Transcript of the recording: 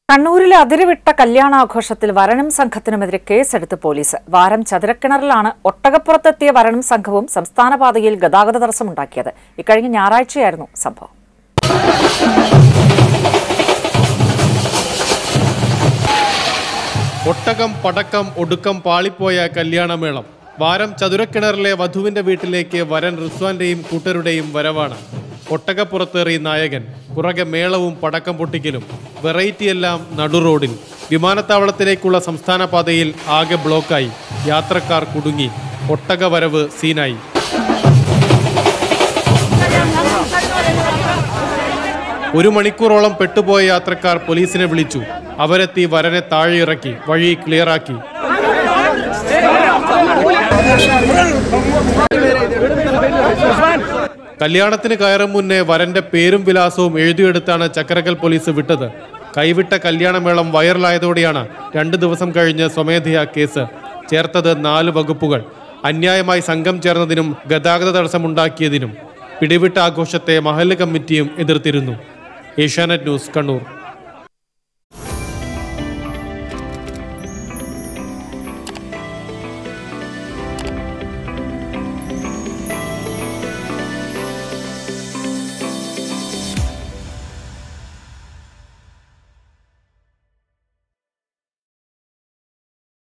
കണ്ണൂരിലെ അതിരുവിട്ട കല്യാണാഘോഷത്തിൽ വരണം സംഘത്തിനുമെതിരെ കേസെടുത്ത് പോലീസ് വാരം ചതുരക്കിണറിലാണ് ഒട്ടകപ്പുറത്തെത്തിയ വരണം സംഘവും സംസ്ഥാന പാതയിൽ ഗതാഗത തടസ്സമുണ്ടാക്കിയത് ഇക്കഴിഞ്ഞ ഞായറാഴ്ചയായിരുന്നു സംഭവം ഒട്ടകം പടക്കം ഒടുക്കം പാളിപ്പോയ കല്യാണമേളം വാരം ചതുരക്കിണറിലെ വധുവിന്റെ വീട്ടിലേക്ക് വരൻ റിസ്വാന്റെയും കൂട്ടരുടെയും വരവാണ് ഒട്ടകപ്പുറത്തേറി നായകൻ പുറകെ മേളവും പടക്കം പൊട്ടിക്കലും വെറൈറ്റിയെല്ലാം നടുറോഡിൽ വിമാനത്താവളത്തിലേക്കുള്ള സംസ്ഥാന പാതയിൽ ആകെ ബ്ലോക്കായി യാത്രക്കാർ കുടുങ്ങി ഒട്ടക വരവ് സീനായി ഒരു മണിക്കൂറോളം പെട്ടുപോയ യാത്രക്കാർ പോലീസിനെ വിളിച്ചു അവരെത്തി വരനെ താഴെ ഇറക്കി വഴി ക്ലിയറാക്കി കല്യാണത്തിന് കയറും മുന്നേ വരന്റെ പേരും വിലാസവും എഴുതിയെടുത്താണ് ചക്കരക്കൽ പോലീസ് വിട്ടത് കൈവിട്ട കല്യാണമേളം വൈറലായതോടെയാണ് രണ്ടു ദിവസം കഴിഞ്ഞ് സ്വമേധയാ കേസ് ചേർത്തത് നാല് വകുപ്പുകൾ അന്യായമായി സംഘം ചേർന്നതിനും ഗതാഗത തടസ്സമുണ്ടാക്കിയതിനും പിടിവിട്ട ആഘോഷത്തെ മഹല്ല് കമ്മിറ്റിയും എതിർത്തിരുന്നു ഏഷ്യാനെറ്റ് ന്യൂസ് കണ്ണൂർ